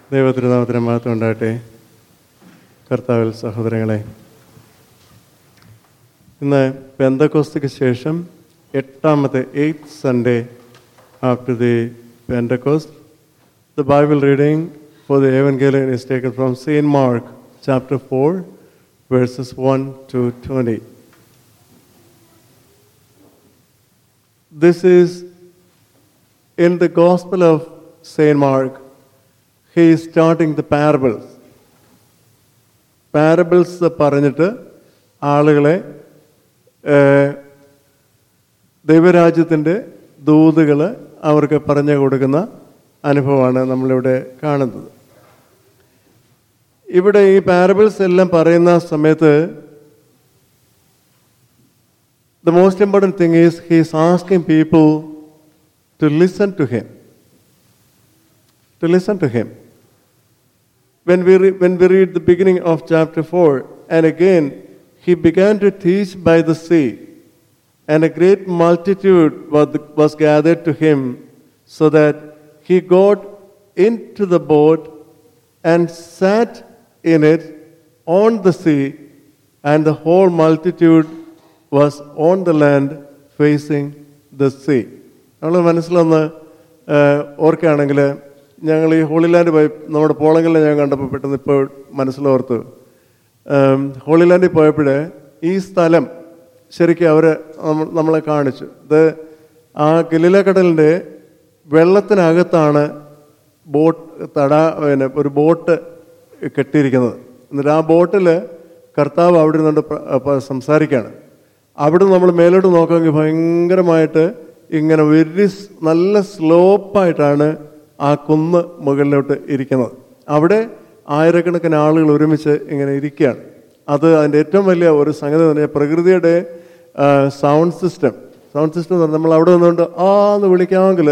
ദൈവത്തിരുനാമത്തിന് മഹത്വം ഉണ്ടാകട്ടെ കർത്താവിൽ സഹോദരങ്ങളെ ഇന്ന് പെന്തക്കോസ്തിക്ക് ശേഷം എട്ടാമത്തെ eighth Sunday after the Pentecost the Bible reading for the evangelion is taken from saint Mark chapter four verses one to twenty This is in the Gospel of St. Mark. He is starting the parables. Parables പറഞ്ഞിട്ട് ആളുകളെ ഏഹ്, ദൈവരാജ്യത്തിൻ്റെ ദൂതുകൾ അവർക്ക് പറഞ്ഞു കൊടുക്കുന്ന അനുഭവമാണ് നമ്മളിവിടെ കാണുന്നത് ഇവിടെ ഈ പാരബിൾസ് എല്ലാം പറയുന്ന സമയത്ത് the most important thing is he is asking people to listen to him. To listen to him. When we, re- when we read the beginning of chapter 4, and again, he began to teach by the sea, and a great multitude was, was gathered to him, so that he got into the boat and sat in it on the sea, and the whole multitude was on the land facing the sea. നമ്മൾ മനസ്സിലൊന്ന് ഏഹ്, ഓർക്കുകയാണെങ്കിൽ ഞങ്ങൾ ഈ Holy Land പോയി നമ്മുടെ പോളങ്ങളിൽ ഞാൻ കണ്ടപ്പോൾ പെട്ടെന്ന് ഇപ്പോൾ മനസ്സിലോർത്തു ഏം, ഹോളിലാൻഡിൽ പോയപ്പോൾ ഈ സ്ഥലം ശരിക്കും അവർ നമ്മളെ കാണിച്ചു ഇത് ആ ഗലീലക്കടലിൻ്റെ വെള്ളത്തിനകത്താണ് ബോട്ട് തടാ പിന്നെ ഒരു ബോട്ട് കെട്ടിയിരിക്കുന്നത് എന്നിട്ട് ആ ബോട്ടിൽ കർത്താവ് അവിടെ നിന്നുകൊണ്ട് പ്ര- പ- സംസാരിക്കുകയാണ് അവിടെ നമ്മൾ മേലോട്ട് നോക്കാമെങ്കിൽ ഭയങ്കരമായിട്ട് ഇങ്ങനെ വെരി സ് നല്ല സ്ലോപ്പായിട്ടാണ് ആ കുന്ന് മുകളിലോട്ട് ഇരിക്കുന്നത് അവിടെ ആയിരക്കണക്കിന് ആളുകൾ ഒരുമിച്ച് ഇങ്ങനെ ഇരിക്കുകയാണ് അത് അതിൻ്റെ ഏറ്റവും വലിയ ഒരു സംഗതി എന്ന് പറഞ്ഞാൽ പ്രകൃതിയുടെ സൗണ്ട് സിസ്റ്റം സൗണ്ട് സിസ്റ്റം എന്ന് പറഞ്ഞാൽ നമ്മൾ അവിടെ നിന്നുകൊണ്ട് ആ എന്ന് വിളിക്കാമെങ്കിൽ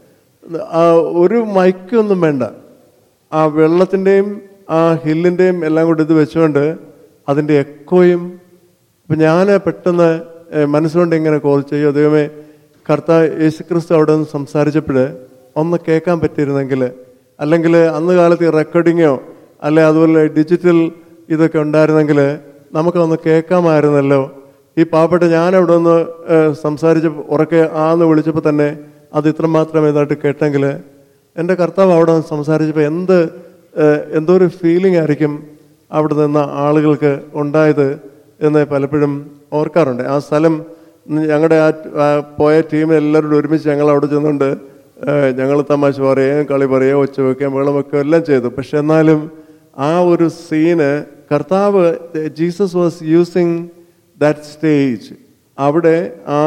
ആ ഒരു മൈക്കൊന്നും വേണ്ട ആ വെള്ളത്തിൻ്റെയും ആ ഹില്ലിൻ്റെയും എല്ലാം കൂടി ഇത് വെച്ചുകൊണ്ട് അതിൻ്റെ എക്കോയും അപ്പം ഞാൻ പെട്ടെന്ന് ഏഹ്, മനസ്സുകൊണ്ട് ഇങ്ങനെ കോൾ ചെയ്യും ദൈവമേ കർത്താവ് യേശുക്രിസ്തു അവിടെ നിന്ന് സംസാരിച്ചപ്പോൾ ഒന്ന് കേൾക്കാൻ പറ്റിയിരുന്നെങ്കിൽ അല്ലെങ്കിൽ അന്ന് കാലത്ത് ഈ റെക്കോർഡിങ്ങോ അല്ലെ അതുപോലെ ഡിജിറ്റൽ ഇതൊക്കെ ഉണ്ടായിരുന്നെങ്കിൽ നമുക്കൊന്ന് കേൾക്കാമായിരുന്നല്ലോ ഈ പാവപ്പെട്ട ഞാൻ അവിടെ ഒന്ന് ഏഹ്, സംസാരിച്ച് ഉറക്കെ ആന്ന് വിളിച്ചപ്പോൾ തന്നെ അത് ഇത്രമാത്രം ഇതായിട്ട് കേട്ടെങ്കിൽ എൻ്റെ കർത്താവ് അവിടെ നിന്ന് സംസാരിച്ചപ്പോൾ എന്ത് ഏഹ്, എന്തോ ഒരു ഫീലിംഗ് ആയിരിക്കും അവിടെ നിന്ന ആളുകൾക്ക് ഉണ്ടായത് എന്ന് പലപ്പോഴും ഓർക്കാറുണ്ട് ആ സ്ഥലം ഞങ്ങളുടെ ആ ആ പോയ ടീം എല്ലാവരോടും ഒരുമിച്ച് ഞങ്ങൾ അവിടെ ചെന്നുകൊണ്ട് ഞങ്ങൾ തമാശ പറയുകയും കളി പറയുകയും ഒച്ച വെക്കുകയും വെള്ളം വെക്കുകയും എല്ലാം ചെയ്തു പക്ഷെ എന്നാലും ആ ഒരു സീന് കർത്താവ് Jesus was using that stage അവിടെ ആ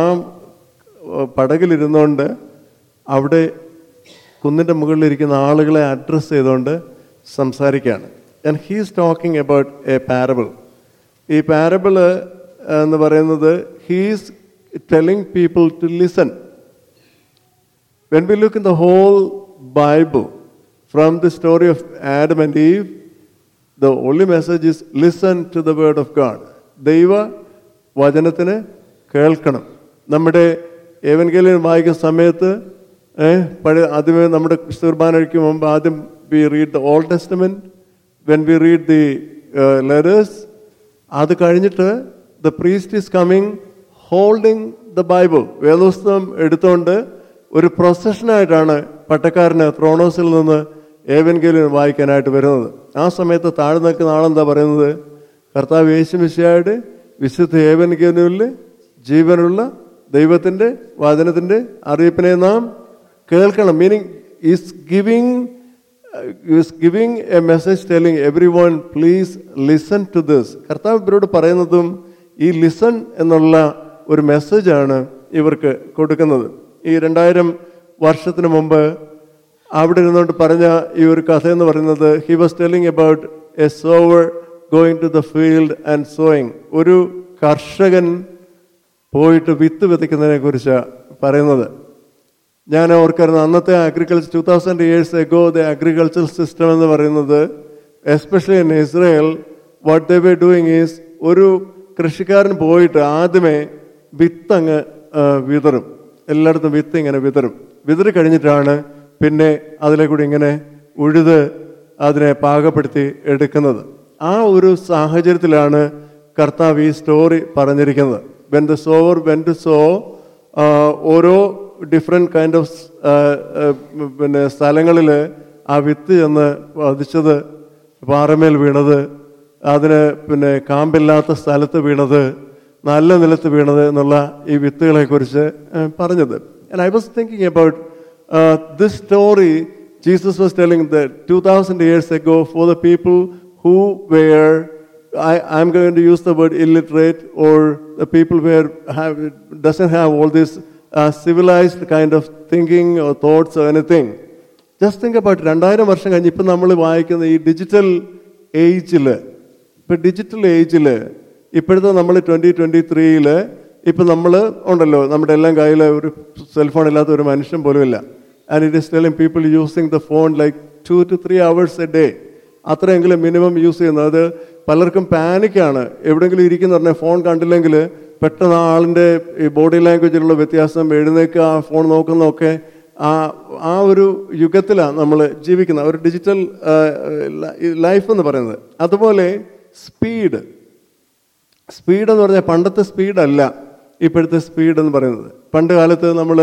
പടകിലിരുന്നുകൊണ്ട് അവിടെ കുന്നിൻ്റെ മുകളിലിരിക്കുന്ന ആളുകളെ അഡ്രസ്സ് ചെയ്തുകൊണ്ട് സംസാരിക്കുകയാണ് and he's talking about a parable ഈ പാരബിള് എന്ന് പറയുന്നത് he's telling people to listen When we look in the whole Bible, from the story of Adam and Eve, the only message is listen to the word of God. ദൈവ വചനത്തിന് കേൾക്കണം നമ്മുടെ evangelion വായിക്കുന്ന സമയത്ത് ഏഹ്, പഴയ ആദ്യമേ നമ്മുടെ കുർബാനയ്ക്ക് മുമ്പ് ആദ്യം we read the old testament when we read the letters അത് കഴിഞ്ഞിട്ട് the priest is coming holding the Bible വേദോസ്തവം എടുത്തുകൊണ്ട് ഒരു പ്രൊസഷനായിട്ടാണ് പട്ടക്കാരന് ത്രോണോസിൽ നിന്ന് ഏവൻഗേലിയൻ വായിക്കാനായിട്ട് വരുന്നത് ആ സമയത്ത് താഴെ നിൽക്കുന്ന ആളെന്താ പറയുന്നത് കർത്താവ് യേശുമിശിയായുടെ വിശുദ്ധ ഏവൻഗേലിയനിൽ ജീവനുള്ള ദൈവത്തിൻ്റെ വചനത്തിൻ്റെ അറിയിപ്പിനെ നാം കേൾക്കണം meaning is giving is giving a message telling every one please listen to this കർത്താവ് ഇവരോട് പറയുന്നതും ഈ ലിസൺ എന്നുള്ള ഒരു മെസ്സേജാണ് ഇവർക്ക് കൊടുക്കുന്നത് ഈ രണ്ടായിരം വർഷത്തിന് മുമ്പ് അവിടെ ഇരുന്നുകൊണ്ട് പറഞ്ഞ ഈ ഒരു കഥ എന്ന് പറയുന്നത് he was telling about a sower going to the field and sowing ഒരു കർഷകൻ പോയിട്ട് വിത്ത് വിതയ്ക്കുന്നതിനെ കുറിച്ചാണ് പറയുന്നത് ഞാൻ ഓർക്കായിരുന്നു അന്നത്തെ agriculture two thousand years ago the agriculture system എന്ന് പറയുന്നത് especially in Israel what they were doing is ഒരു കൃഷിക്കാരൻ പോയിട്ട് ആദ്യമേ വിത്ത് അങ്ങ് ആ, വിതറും എല്ലായിടത്തും വിത്ത് ഇങ്ങനെ വിതറും വിതറി കഴിഞ്ഞിട്ടാണ് പിന്നെ അതിലെ കൂടി ഇങ്ങനെ ഉഴുത് അതിനെ പാകപ്പെടുത്തി എടുക്കുന്നത് ആ ഒരു സാഹചര്യത്തിലാണ് കർത്താവ് ഈ സ്റ്റോറി പറഞ്ഞിരിക്കുന്നത് when the sower went to sow ഓരോ ഡിഫറെൻറ്റ് കൈൻഡ് ഓഫ് പിന്നെ സ്ഥലങ്ങളിൽ ആ വിത്ത് ചെന്ന് വധിച്ചത് പാറമേൽ വീണത് അതിന് പിന്നെ കാമ്പില്ലാത്ത സ്ഥലത്ത് വീണത് നല്ല നിലത്ത് വീണത് എന്നുള്ള ഈ വിത്തുകളെ കുറിച്ച് പറഞ്ഞത് and I was thinking about this story Jesus was telling the two thousand years ago for the people who were I, I'm going to use the word illiterate or the people where have doesn't have all this uh, civilized kind of thinking or thoughts or anything. Just think about രണ്ടായിരം വർഷം കഴിഞ്ഞ് ഇപ്പം നമ്മൾ വായിക്കുന്ന ഈ digital ഏജിൽ ഇപ്പം digital ഏജിൽ ഇപ്പോഴത്തെ നമ്മൾ ട്വൻറ്റി ട്വൻറ്റി ത്രീയിൽ ഇപ്പം നമ്മൾ ഉണ്ടല്ലോ നമ്മുടെ എല്ലാം കയ്യിൽ ഒരു സെൽഫോൺ ഇല്ലാത്ത ഒരു മനുഷ്യൻ പോലും ഇല്ല and it is telling people using the phone like two two three hours a day അത്രയെങ്കിലും മിനിമം യൂസ് ചെയ്യുന്നത് അത് പലർക്കും പാനിക്കാണ് എവിടെയെങ്കിലും ഇരിക്കുന്ന പറഞ്ഞാൽ ഫോൺ കണ്ടില്ലെങ്കിൽ പെട്ടെന്ന് ആ ആളിൻ്റെ ഈ ബോഡി ലാംഗ്വേജിലുള്ള വ്യത്യാസം എഴുന്നേക്കുക ആ ഫോൺ നോക്കുന്നതൊക്കെ ആ ആ ഒരു യുഗത്തിലാണ് നമ്മൾ ജീവിക്കുന്നത് ഒരു ഡിജിറ്റൽ ലൈഫ് എന്ന് പറയുന്നത് അതുപോലെ സ്പീഡ് സ്പീഡ് എന്ന് പറഞ്ഞാൽ പണ്ടത്തെ സ്പീഡല്ല ഇപ്പോഴത്തെ സ്പീഡ് എന്ന് പറയുന്നത് പണ്ട് കാലത്ത് നമ്മൾ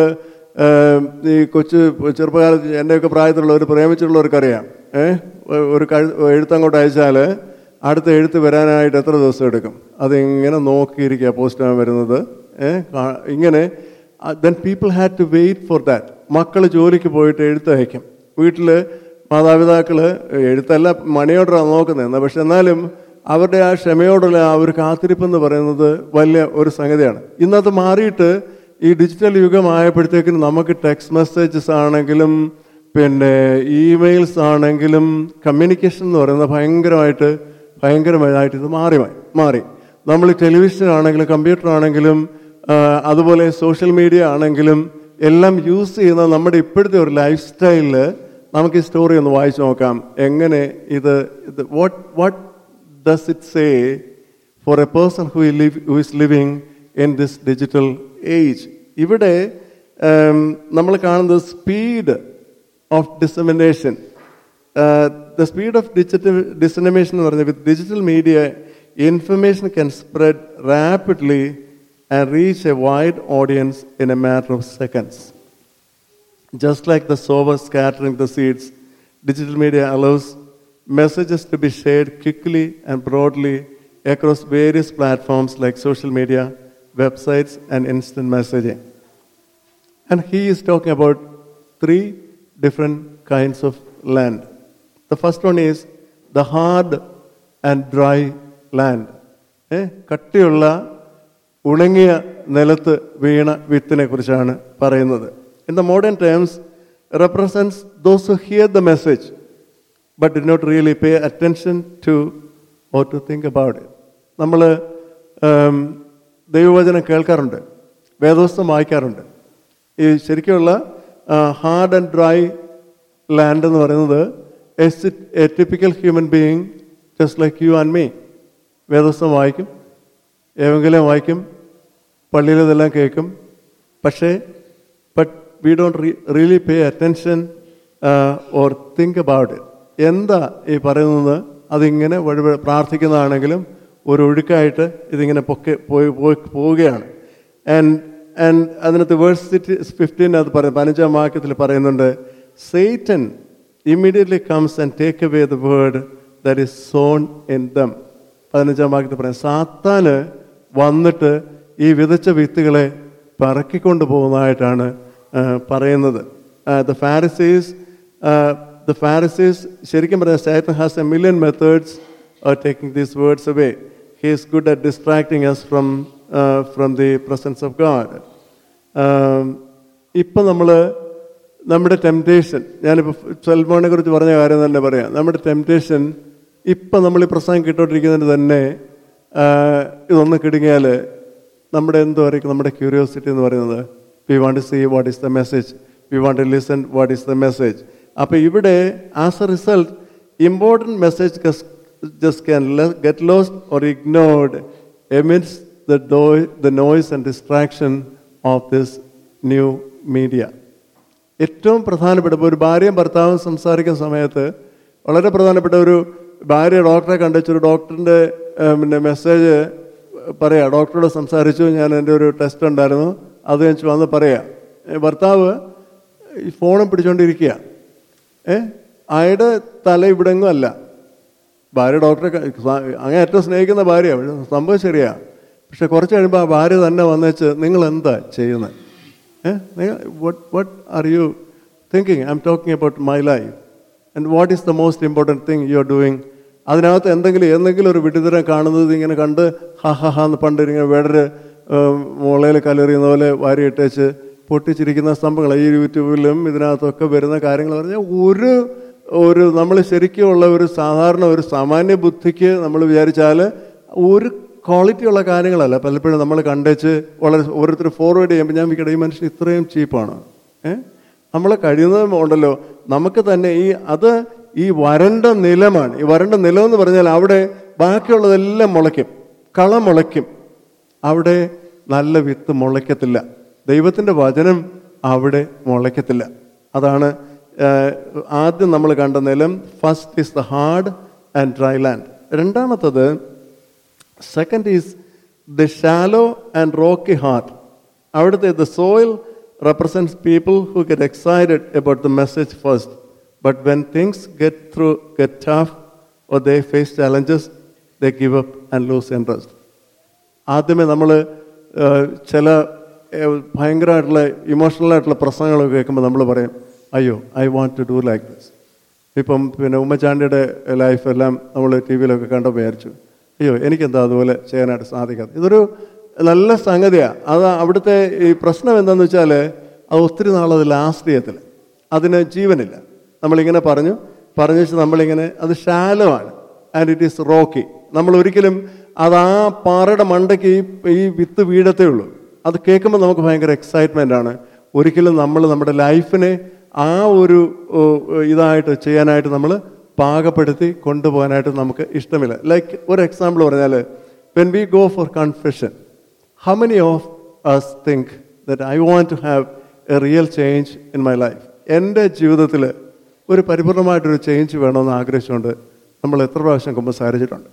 ഈ കൊച്ചു ചെറുപ്പകാലത്ത് എൻ്റെയൊക്കെ പ്രായത്തിലുള്ളവർ പ്രേമിച്ചിട്ടുള്ളവർക്കറിയാം ഏഹ് ഒരു കഴു എഴുത്തങ്ങോട്ട് അയച്ചാൽ അടുത്ത എഴുത്ത് വരാനായിട്ട് എത്ര ദിവസം എടുക്കും അതിങ്ങനെ നോക്കിയിരിക്കുക പോസ്റ്റ് വരുന്നത് ഏഹ് ഇങ്ങനെ then people had to wait for that മക്കൾ ജോലിക്ക് പോയിട്ട് എഴുത്ത് അയക്കും വീട്ടിൽ മാതാപിതാക്കൾ എഴുത്തല്ല മണിയോടാണ് നോക്കുന്നത് പക്ഷെ എന്നാലും അവരുടെ ആ ക്ഷമയോടുള്ള ആ ഒരു കാത്തിരിപ്പ് എന്ന് പറയുന്നത് വലിയ ഒരു സംഗതിയാണ് ഇന്നത് മാറിയിട്ട് ഈ ഡിജിറ്റൽ യുഗമായപ്പോഴത്തേക്കിനും നമുക്ക് ടെക്സ്റ്റ് മെസ്സേജസ് ആണെങ്കിലും പിന്നെ ഇമെയിൽസ് ആണെങ്കിലും കമ്മ്യൂണിക്കേഷൻ എന്ന് പറയുന്നത് ഭയങ്കരമായിട്ട് ഭയങ്കരമായിട്ട് ഇത് മാറി മാറി നമ്മൾ ടെലിവിഷൻ ആണെങ്കിലും കമ്പ്യൂട്ടർ ആണെങ്കിലും അതുപോലെ സോഷ്യൽ മീഡിയ ആണെങ്കിലും എല്ലാം യൂസ് ചെയ്യുന്ന നമ്മുടെ ഇപ്പോഴത്തെ ഒരു ലൈഫ് സ്റ്റൈലിൽ നമുക്ക് ഈ സ്റ്റോറി ഒന്ന് വായിച്ചു നോക്കാം എങ്ങനെ ഇത് ഇത് what what does it say for a person who live who is living in this digital age ഇവിടെ നമ്മൾ കാണുന്നത് speed of dissemination the speed of digital dissemination എന്ന് പറഞ്ഞാൽ with digital media information can spread rapidly and reach a wide audience in a matter of seconds Just like the sower scattering the seeds, digital media allows messages to be shared quickly and broadly across various platforms like social media, websites, and instant messaging. And he is talking about three different kinds of land. The first one is the hard and dry land. ഏ കട്ടിയുള്ള ഉണങ്ങിയ നിലത്ത് വീണ വിത്തിനെ കുറിച്ചാണ് പറയുന്നത് in the modern terms represents those who hear the message but did not really pay attention to or to think about it. നമ്മൾ ദൈവവചനം കേൾക്കാറുണ്ട് വേദോസ്തം വായിക്കാറുണ്ട് ഈ ശരിക്കുള്ള ഹാർഡ് ആൻഡ് ഡ്രൈ ലാൻഡ് എന്ന് പറയുന്നത് a typical human being just like you and me വേദോസ്തം വായിക്കും ഏതെങ്കിലും വായിക്കും പള്ളിയിൽ ഇതെല്ലാം കേൾക്കും പക്ഷേ but we don't really pay attention or think about it എന്താ ഈ പറയുന്നത് അതിങ്ങനെ വഴി പ്രാർത്ഥിക്കുന്നതാണെങ്കിലും ഒരു ഒഴുക്കായിട്ട് ഇതിങ്ങനെ പൊക്കെ പോയി പോയി പോവുകയാണ് ആൻഡ് ആൻഡ് അതിനകത്ത് വേഴ്സ് ഫിഫ്റ്റീൻ അത് പറയും പതിനഞ്ചാം വാക്യത്തിൽ പറയുന്നുണ്ട് Satan immediately comes and take away the word that is sown in them പതിനഞ്ചാം വാക്യത്തിൽ പറയാം സാത്താന് വന്നിട്ട് ഈ വിതച്ച വിത്തുകളെ പറക്കിക്കൊണ്ട് പോകുന്നതായിട്ടാണ് പറയുന്നത് ദ ഫാരിസീസ് ദ ഫാരിസീസ് ശരിക്കും പറഞ്ഞാൽ Satan has a million methods or taking these words away he is good at distracting us from from the presence of God ഇപ്പം നമ്മൾ നമ്മുടെ ടെംപ്റ്റേഷൻ ഞാനിപ്പോൾ സെൽഫോണിനെ കുറിച്ച് പറഞ്ഞ കാര്യം തന്നെ പറയാം നമ്മുടെ ടെംപ്റ്റേഷൻ ഇപ്പം നമ്മൾ ഈ പ്രസംഗം കിട്ടോണ്ടിരിക്കുന്നതിന് തന്നെ ഇതൊന്ന് കിടുങ്ങിയാൽ നമ്മുടെ എന്തോ ആയിരിക്കും നമ്മുടെ ക്യൂരിയോസിറ്റി എന്ന് പറയുന്നത് we want to see what is the message we want to listen what is the message അപ്പോൾ ഇവിടെ as a result important message just can get lost or ignored amidst the ഡോ the noise and distraction of this new media ഏറ്റവും പ്രധാനപ്പെട്ട ഇപ്പോൾ ഒരു ഭാര്യയും ഭർത്താവും സംസാരിക്കുന്ന സമയത്ത് വളരെ പ്രധാനപ്പെട്ട ഒരു ഭാര്യ ഡോക്ടറെ കണ്ടുവച്ചൊരു ഡോക്ടറിൻ്റെ പിന്നെ മെസ്സേജ് പറയാ ഡോക്ടറോട് സംസാരിച്ചു ഞാൻ എൻ്റെ ഒരു ടെസ്റ്റ് ഉണ്ടായിരുന്നു അത് ഞാൻ വന്ന് പറയാം ഏ, ഭർത്താവ് ഈ ഫോണും പിടിച്ചോണ്ടിരിക്കുക ഏ അയാളുടെ തല ഇവിടെങ്ങും അല്ല ഭാര്യ ഡോക്ടറെ ക- സ- അങ്ങനെ ഏറ്റവും സ്നേഹിക്കുന്ന ഭാര്യ സംഭവം ശരിയാ പക്ഷെ കുറച്ച് കഴിയുമ്പോൾ ആ ഭാര്യ തന്നെ വന്നേച്ച് നിങ്ങൾ എന്താ ചെയ്യുന്നത് ഏ നിങ്ങൾ what what are you thinking I'm talking about my life and what is the most important thing you are doing അതിനകത്ത് എന്തെങ്കിലും എന്തെങ്കിലും ഒരു വിടുതരം കാണുന്നത് ഇങ്ങനെ കണ്ട് ഹ ഹ ഹ എന്ന് പണ്ട് ഇങ്ങനെ വേടര് മുളയിൽ കല്ലെറിയുന്ന പോലെ വാരി ഇട്ടേച്ച് പൊട്ടിച്ചിരിക്കുന്ന സംഭവങ്ങൾ ഈ യൂട്യൂബിലും ഇതിനകത്തൊക്കെ വരുന്ന കാര്യങ്ങൾ പറഞ്ഞാൽ ഒരു ഒരു നമ്മൾ ശരിക്കുമുള്ള ഒരു സാധാരണ ഒരു സാമാന്യ ബുദ്ധിക്ക് നമ്മൾ വിചാരിച്ചാൽ ഒരു ക്വാളിറ്റി ഉള്ള കാര്യങ്ങളല്ല പലപ്പോഴും നമ്മൾ കണ്ടേച്ച് വളരെ ഓരോരുത്തർ ഫോർവേഡ് ചെയ്യുമ്പോൾ ഞാൻ വിൽക്കട്ടെ ഈ മനുഷ്യൻ ഇത്രയും ചീപ്പാണ് ഏഹ് നമ്മൾ കഴിയുന്നതും ഉണ്ടല്ലോ നമുക്ക് തന്നെ ഈ അത് ഈ വരണ്ട നിലമാണ് ഈ വരണ്ട നിലം എന്ന് പറഞ്ഞാൽ അവിടെ ബാക്കിയുള്ളതെല്ലാം മുളയ്ക്കും കള മുളയ്ക്കും അവിടെ നല്ല വിത്ത് മുളയ്ക്കത്തില്ല ദൈവത്തിൻ്റെ വചനം അവിടെ മുളയ്ക്കത്തില്ല അതാണ് ഏഹ്, ആദ്യം നമ്മൾ കണ്ട നിലം first is the hard and dry land രണ്ടാമത്തത് second is the shallow and rocky heart അവിടുത്തെ the soil represents people who get excited about the message first but when things get through get tough or they face challenges they give up and lose interest ആദ്യമേ നമ്മൾ ചില ഏഹ്, ഭയങ്കരമായിട്ടുള്ള emotional ആയിട്ടുള്ള പ്രസംഗങ്ങളൊക്കെ കേൾക്കുമ്പോൾ നമ്മൾ പറയും അയ്യോ I want to do like this ഇപ്പം പിന്നെ ഉമ്മച്ചാണ്ടിയുടെ ലൈഫ് എല്ലാം നമ്മൾ ടി വിയിലൊക്കെ കണ്ടപ്പോൾ വിചാരിച്ചു അയ്യോ എനിക്കെന്താ അതുപോലെ ചെയ്യാനായിട്ട് സാധിക്കാതെ ഇതൊരു നല്ല സംഗതിയാണ് അത് അവിടുത്തെ ഈ പ്രശ്നം എന്താണെന്ന് വെച്ചാൽ അത് ഒത്തിരി നാളത് ലാസ്റ്റ് ചെയ്യത്തില്ല അതിന് ജീവനില്ല നമ്മളിങ്ങനെ പറഞ്ഞു പറഞ്ഞു വെച്ച് നമ്മളിങ്ങനെ അത് ശാലമാണ് ആൻഡ് ഇറ്റ് ഈസ് റോക്കി നമ്മൾ ഒരിക്കലും അത് ആ പാറയുടെ മണ്ടയ്ക്ക് ഈ ഈ വിത്ത് വീഴത്തേ ഉള്ളൂ അത് കേൾക്കുമ്പോൾ നമുക്ക് ഭയങ്കര എക്സൈറ്റ്മെൻ്റ് ആണ് ഒരിക്കലും നമ്മൾ നമ്മുടെ ലൈഫിനെ ആ ഒരു ഓ, ഇതായിട്ട് ചെയ്യാനായിട്ട് നമ്മൾ പാകപ്പെടുത്തി കൊണ്ടുപോകാനായിട്ട് നമുക്ക് ഇഷ്ടമില്ല ലൈക്ക് ഒരു എക്സാമ്പിൾ പറഞ്ഞാൽ when we go for confession how many of us think that I want to have a real change in my life എൻ്റെ ജീവിതത്തിൽ ഒരു പരിപൂർണമായിട്ടൊരു ചേഞ്ച് വേണമെന്ന് ആഗ്രഹിച്ചുകൊണ്ട് നമ്മൾ എത്ര പ്രാവശ്യം കുമ്പസാരിച്ചിട്ടുണ്ട്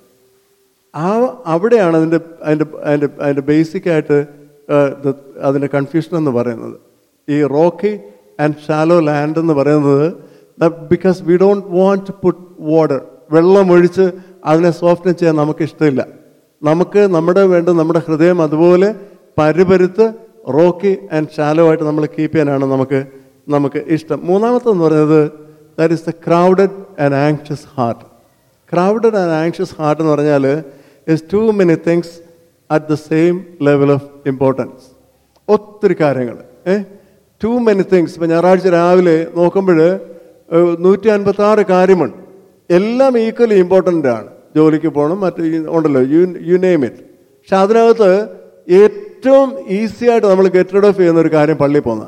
ആ അവിടെയാണ് അതിൻ്റെ അതിൻ്റെ അതിൻ്റെ അതിൻ്റെ ബേസിക്കായിട്ട് അതിൻ്റെ കൺഫ്യൂഷൻ എന്ന് പറയുന്നത് ഈ റോക്കി ആൻഡ് ഷാലോ ലാൻഡ് എന്ന് പറയുന്നത് because we don't want to put water വെള്ളം ഒഴിച്ച് അതിനെ സോഫ്റ്റ് ചെയ്യാൻ നമുക്ക് ഇഷ്ടമില്ല നമുക്ക് നമ്മുടെ വേണ്ട നമ്മുടെ ഹൃദയം അതുപോലെ പരുപരുത്ത് റോക്കി ആൻഡ് ഷാലോ ആയിട്ട് നമ്മൾ കീപ്പ് ചെയ്യാനാണ് നമുക്ക് നമുക്ക് ഇഷ്ടം മൂന്നാമത്തെന്ന് പറയുന്നത് that is the crowded and anxious heart crowded and anxious heart എന്ന് പറഞ്ഞാൽ is too many things at the same level of importance ഒത്തിരി കാര്യങ്ങൾ ഏ ടു മെനി തിങ്സ് ഇപ്പം ഞായറാഴ്ച രാവിലെ നോക്കുമ്പോൾ നൂറ്റി അൻപത്തി ആറ് കാര്യമുണ്ട് എല്ലാം ഈക്വലി ഇമ്പോർട്ടൻ്റ് ആണ് ജോലിക്ക് പോകണം മറ്റ് ഈ ഉണ്ടല്ലോ യു യു നെയിം ഇറ്റ് പക്ഷെ അതിനകത്ത് ഏറ്റവും ഈസി ആയിട്ട് നമ്മൾ ഗെറ്റ് റെഡ് ഓഫ് ചെയ്യുന്ന ഒരു കാര്യം പള്ളിയിൽ പോകുന്ന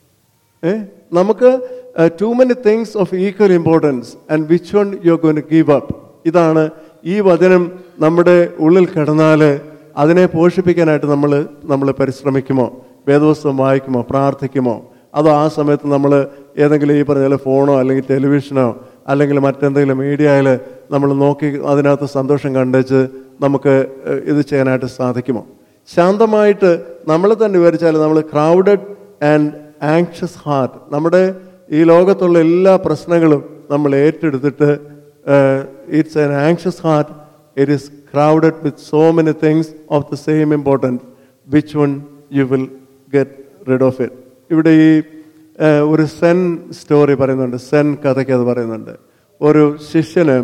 ഏ നമുക്ക് too many things of equal importance and which one you are going give up ഇതാണ് ഈ വചനം നമ്മുടെ ഉള്ളിൽ കിടന്നാൽ അതിനെ പോഷിപ്പിക്കാനായിട്ട് നമ്മൾ നമ്മൾ പരിശ്രമിക്കുമോ വേദവസ്തം വായിക്കുമോ പ്രാർത്ഥിക്കുമോ അതോ ആ സമയത്ത് നമ്മൾ ഏതെങ്കിലും ഈ പറഞ്ഞ പോലെ ഫോണോ അല്ലെങ്കിൽ ടെലിവിഷനോ അല്ലെങ്കിൽ മറ്റെന്തെങ്കിലും മീഡിയയിൽ നമ്മൾ നോക്കി അതിനകത്ത് സന്തോഷം കണ്ടേച്ച് നമുക്ക് ഏഹ്, ഇത് ചെയ്യാനായിട്ട് സാധിക്കുമോ ശാന്തമായിട്ട് നമ്മൾ തന്നെ വിവരിച്ചാൽ നമ്മൾ ക്രൗഡഡ് ആൻഡ് ആങ്ഷ്യസ് ഹാർട്ട് നമ്മുടെ ഈ ലോകത്തുള്ള എല്ലാ പ്രശ്നങ്ങളും നമ്മൾ ഏറ്റെടുത്തിട്ട് it's an anxious heart it is crowded with so many things of the same important which one you will get rid of it ഇവിടെ ഈ ഏഹ്, ഒരു സെൻ സ്റ്റോറി പറയുന്നുണ്ട് സെൻ കഥയ്ക്ക് അത് പറയുന്നുണ്ട് ഒരു ശിഷ്യന്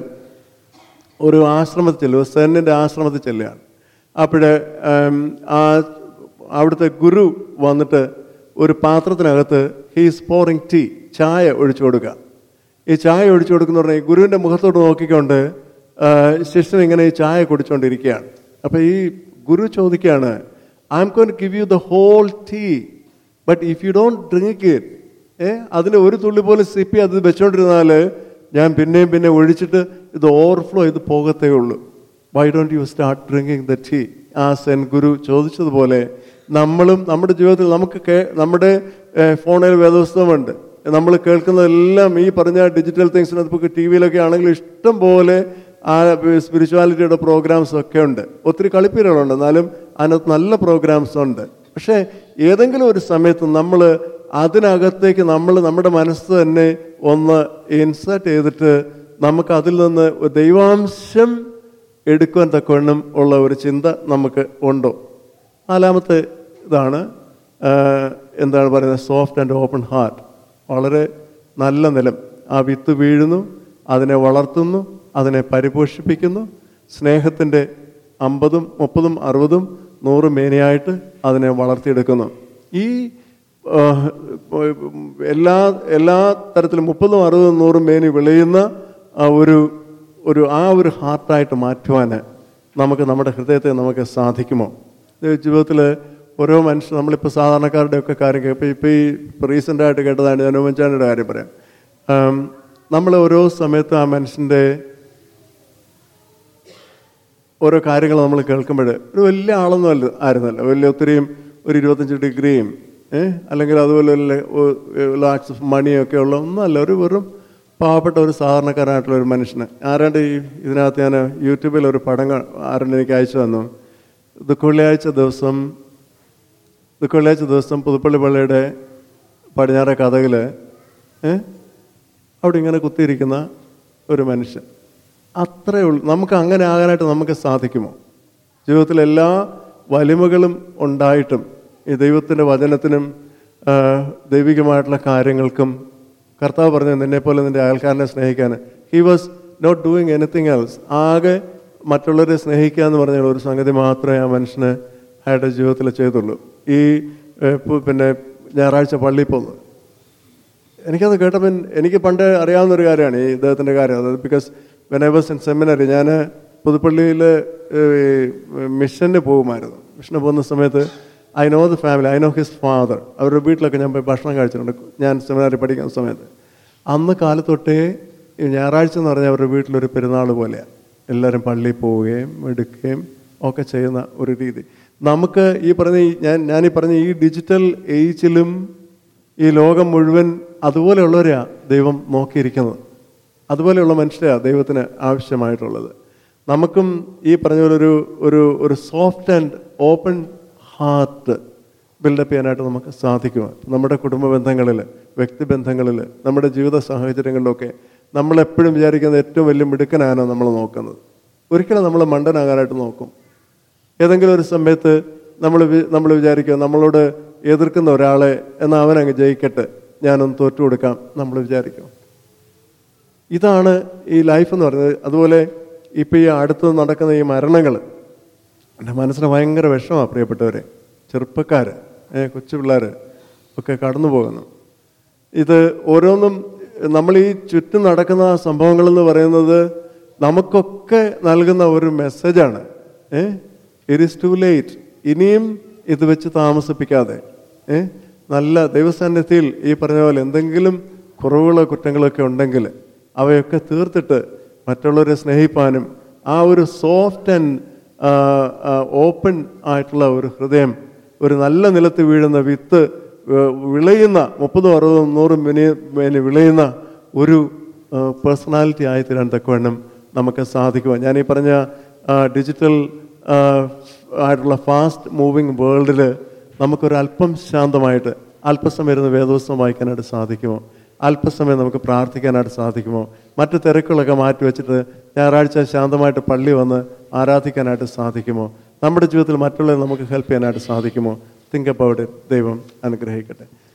ഒരു ആശ്രമത്തിൽ ചെല്ലുക സെന്നിൻ്റെ ആശ്രമത്തിൽ ചെല്ലുകയാണ് അപ്പോഴ് ആ അവിടുത്തെ ഗുരു വന്നിട്ട് ഒരു പാത്രത്തിനകത്ത് ഹീസ് പോറിങ് ടീ ചായ ഒഴിച്ചു കൊടുക്കുക ഈ ചായ ഒഴിച്ചു കൊടുക്കുന്ന പറഞ്ഞാൽ ഈ ഗുരുവിൻ്റെ മുഖത്തോട്ട് നോക്കിക്കൊണ്ട് ആ, ശിഷ്യൻ ഇങ്ങനെ ഈ ചായ കുടിച്ചുകൊണ്ടിരിക്കുകയാണ് അപ്പോൾ ഈ ഗുരു ചോദിക്കുകയാണ് I'm gonna give you the whole tea but if you don't drink it ഏ അതിന് ഒരു തുള്ളി പോലും സിപ്പി അത് വെച്ചോണ്ടിരുന്നാൽ ഞാൻ പിന്നെയും പിന്നെ ഒഴിച്ചിട്ട് ഇത് ഓവർഫ്ലോ ഇത് പോകത്തേ ഉള്ളൂ why don't you start drinking the tea ആ സെൻ ഗുരു ചോദിച്ചതുപോലെ നമ്മളും നമ്മുടെ ജീവിതത്തിൽ നമുക്ക് കേ- നമ്മുടെ ഏഹ്, ഫോണിൽ വേദപുസ്തകമുണ്ട് നമ്മൾ കേൾക്കുന്നതെല്ലാം ഈ പറഞ്ഞ ഡിജിറ്റൽ തിങ്സിനകത്ത് ഇപ്പോൾ ടി വിയിലൊക്കെ ആണെങ്കിൽ ഇഷ്ടം പോലെ ആ സ്പിരിച്വാലിറ്റിയുടെ പ്രോഗ്രാംസ് ഒക്കെ ഉണ്ട് ഒത്തിരി കളിപ്പീരുകളുണ്ട് എന്നാലും അതിനകത്ത് നല്ല പ്രോഗ്രാംസ് ഉണ്ട് പക്ഷേ ഏതെങ്കിലും ഒരു സമയത്ത് നമ്മൾ അതിനകത്തേക്ക് നമ്മൾ നമ്മുടെ മനസ്സ് തന്നെ ഒന്ന് ഇൻസർട്ട് ചെയ്തിട്ട് നമുക്ക് അതിൽ നിന്ന് ദൈവാംശം എടുക്കുവാൻ തക്കവണ്ണം ഉള്ള ഒരു ചിന്ത നമുക്ക് ഉണ്ടോ നാലാമത്തെ ഇതാണ് ആ, എന്താണ് പറയുന്നത് സോഫ്റ്റ് ആൻഡ് ഓപ്പൺ ഹാർട്ട് വളരെ നല്ല നിലം ആ വിത്ത് വീഴുന്നു അതിനെ വളർത്തുന്നു അതിനെ പരിപോഷിപ്പിക്കുന്നു സ്നേഹത്തിൻ്റെ അമ്പതും മുപ്പതും അറുപതും നൂറും മേനയായിട്ട് അതിനെ വളർത്തിയെടുക്കുന്നു ഈ ആ, എല്ലാ എല്ലാ തരത്തിലും മുപ്പതും അറുപതും നൂറും മേനി വിളയുന്ന ആ ഒരു ഒരു ആ ഒരു ഹാർട്ടായിട്ട് മാറ്റുവാൻ നമുക്ക് നമ്മുടെ ഹൃദയത്തെ നമുക്ക് സാധിക്കുമോ ജീവിതത്തിൽ ഓരോ മനുഷ്യൻ നമ്മളിപ്പോൾ സാധാരണക്കാരുടെ ഒക്കെ കാര്യം ഇപ്പോൾ ഇപ്പോൾ ഈ റീസെൻ്റായിട്ട് കേട്ടതാണ് ഞാൻ ഉമ്മൻചാണ്ടിയുടെ കാര്യം പറയാം ആം, നമ്മൾ ഓരോ സമയത്ത് ആ മനുഷ്യൻ്റെ ഓരോ കാര്യങ്ങൾ നമ്മൾ കേൾക്കുമ്പോൾ ഒരു വലിയ ആളൊന്നും അല്ല ആയിരുന്നല്ലോ വലിയ ഒത്തിരിയും ഒരു ഇരുപത്തഞ്ച് ഡിഗ്രിയും ഏഹ് അല്ലെങ്കിൽ അതുപോലെ ലാക്സ് ഓഫ് മണിയൊക്കെ ഉള്ള ഒന്നുമല്ല ഒരു വെറും പാവപ്പെട്ട ഒരു സാധാരണക്കാരനായിട്ടുള്ള ഒരു മനുഷ്യന് ആരാണ്ട് ഈ ഇതിനകത്ത് ഞാൻ യൂട്യൂബിൽ ഒരു പടം കാ- ആരാണ്ട് എനിക്ക് അയച്ചു തന്നു ദുഃഖവെള്ളിയാഴ്ച ദിവസം ദുഃഖവെള്ളിയാഴ്ച ദിവസം പുതുപ്പള്ളി പള്ളിയുടെ പടിഞ്ഞാറെ കഥകിൽ ഏഹ് അവിടെ ഇങ്ങനെ കുത്തിയിരിക്കുന്ന ഒരു മനുഷ്യൻ അത്രേ ഉള്ളൂ നമുക്ക് അങ്ങനെ ആകാനായിട്ട് നമുക്ക് സാധിക്കുമോ ജീവിതത്തിൽ എല്ലാ വലിമകളും ഉണ്ടായിട്ടും ഈ ദൈവത്തിൻ്റെ വചനത്തിനും ആ, ദൈവികമായിട്ടുള്ള കാര്യങ്ങൾക്കും കർത്താവ് പറഞ്ഞു നിന്നെ പോലെ നിന്റെ അയൽക്കാരനെ സ്നേഹിക്കാൻ he was not doing anything else ആകെ മറ്റുള്ളവരെ സ്നേഹിക്കുക എന്ന് പറഞ്ഞ ഒരു സംഗതി മാത്രമേ ആ മനുഷ്യന് അയാളുടെ ജീവിതത്തിൽ ചെയ്തുള്ളൂ ഈ ഏ, പു- പിന്നെ ഞായറാഴ്ച പള്ളിയിൽ പോകുന്നത് എനിക്കത് കേട്ടപ്പോൾ എനിക്ക് പണ്ട് അറിയാവുന്ന ഒരു കാര്യമാണ് ഈ ഇദ്ദേഹത്തിൻ്റെ കാര്യം അതായത് because when I was in seminary ഞാൻ പുതുപ്പള്ളിയിൽ മിഷന് പോകുമായിരുന്നു മിഷന് പോകുന്ന സമയത്ത് I know the family I know his father അവരുടെ വീട്ടിലൊക്കെ ഞാൻ പോയി ഭക്ഷണം കഴിച്ചിട്ടുണ്ട് ഞാൻ സെമിനാറി പഠിക്കുന്ന സമയത്ത് അന്ന് കാലത്തൊട്ടേ ഈ ഞായറാഴ്ച എന്ന് പറഞ്ഞാൽ അവരുടെ വീട്ടിലൊരു പെരുന്നാൾ പോലെയാണ് എല്ലാവരും പള്ളിയിൽ പോവുകയും എടുക്കുകയും ഒക്കെ ചെയ്യുന്ന ഒരു രീതി നമുക്ക് ഈ പറഞ്ഞ ഈ- ഞാൻ ഞാൻ ഈ പറഞ്ഞ ഈ ഡിജിറ്റൽ ഏജിലും ഈ ലോകം മുഴുവൻ അതുപോലെയുള്ളവരെയാ ദൈവം നോക്കിയിരിക്കുന്നത് അതുപോലെയുള്ള മനുഷ്യരെയാണ് ദൈവത്തിന് ആവശ്യമായിട്ടുള്ളത് നമുക്കും ഈ പറഞ്ഞ പോലെ ഒരു ഒരു ഒരു soft and open heart build up ചെയ്യാനായിട്ട് നമുക്ക് സാധിക്കും നമ്മുടെ കുടുംബ ബന്ധങ്ങളിൽ വ്യക്തിബന്ധങ്ങളിൽ നമ്മുടെ ജീവിത സാഹചര്യങ്ങളിലൊക്കെ നമ്മളെപ്പോഴും വിചാരിക്കുന്ന ഏറ്റവും വലിയ മിടുക്കനാണ് നമ്മൾ നോക്കുന്നത് ഒരിക്കലും നമ്മൾ മണ്ടനാകാനായിട്ട് നോക്കും ഏതെങ്കിലും ഒരു സമയത്ത് നമ്മൾ നമ്മൾ വിചാരിക്കുക നമ്മളോട് എതിർക്കുന്ന ഒരാളെ എന്നാൽ അവനങ്ങ് ജയിക്കട്ടെ ഞാനൊന്ന് തോറ്റു കൊടുക്കാം നമ്മൾ വിചാരിക്കും ഇതാണ് ഈ ലൈഫ് എന്ന് പറയുന്നത് അതുപോലെ ഇപ്പം ഈ അടുത്ത് നടക്കുന്ന ഈ മരണങ്ങൾ എൻ്റെ മനസ്സിന് ഭയങ്കര വിഷമമാണ് പ്രിയപ്പെട്ടവരെ ചെറുപ്പക്കാർ കൊച്ചു പിള്ളേർ ഒക്കെ കടന്നു പോകുന്നു ഇത് ഓരോന്നും നമ്മൾ ഈ ചുറ്റും നടക്കുന്ന സംഭവങ്ങൾ എന്ന് പറയുന്നത് നമുക്കൊക്കെ നൽകുന്ന ഒരു മെസ്സേജാണ് ഏ ഇറ്റ് ഈസ് ടു ലേറ്റ് ഇനിയും ഇത് വെച്ച് താമസിപ്പിക്കാതെ ഏ നല്ല ദൈവസാന്നിധ്യത്തിൽ ഈ പറഞ്ഞ പോലെ എന്തെങ്കിലും കുറവുകളോ കുറ്റങ്ങളൊക്കെ ഉണ്ടെങ്കിൽ അവയൊക്കെ തീർത്തിട്ട് മറ്റുള്ളവരെ സ്നേഹിപ്പാനും ആ ഒരു സോഫ്റ്റ് ആൻഡ് ഓപ്പൺ ആയിട്ടുള്ള ഒരു ഹൃദയം ഒരു നല്ല നിലത്ത് വീഴുന്ന വിത്ത് ഏഹ്, വിളയുന്ന മുപ്പതും അറുപതും നൂറും മിനി മിനി വിളയുന്ന ഒരു പേഴ്സണാലിറ്റി ആയി തീരാൻ തക്കവണ്ണം നമുക്ക് സാധിക്കുക ഞാൻ ഈ പറഞ്ഞ ഡിജിറ്റൽ ആയിട്ടുള്ള ഫാസ്റ്റ് മൂവിങ് വേൾഡിൽ നമുക്കൊരു അല്പം ശാന്തമായിട്ട് അല്പസമയം ഇരുന്ന് വേദോത്സവം വായിക്കാനായിട്ട് സാധിക്കുമോ അല്പസമയം നമുക്ക് പ്രാർത്ഥിക്കാനായിട്ട് സാധിക്കുമോ മറ്റു തിരക്കുകളൊക്കെ മാറ്റി വെച്ചിട്ട് ഞായറാഴ്ച ശാന്തമായിട്ട് പള്ളി വന്ന് ആരാധിക്കാനായിട്ട് സാധിക്കുമോ നമ്മുടെ ജീവിതത്തിൽ മറ്റുള്ളവരെ നമുക്ക് ഹെൽപ്പ് ചെയ്യാനായിട്ട് സാധിക്കുമോ തിങ്ക് അബൌട്ട് ദൈവം അനുഗ്രഹിക്കട്ടെ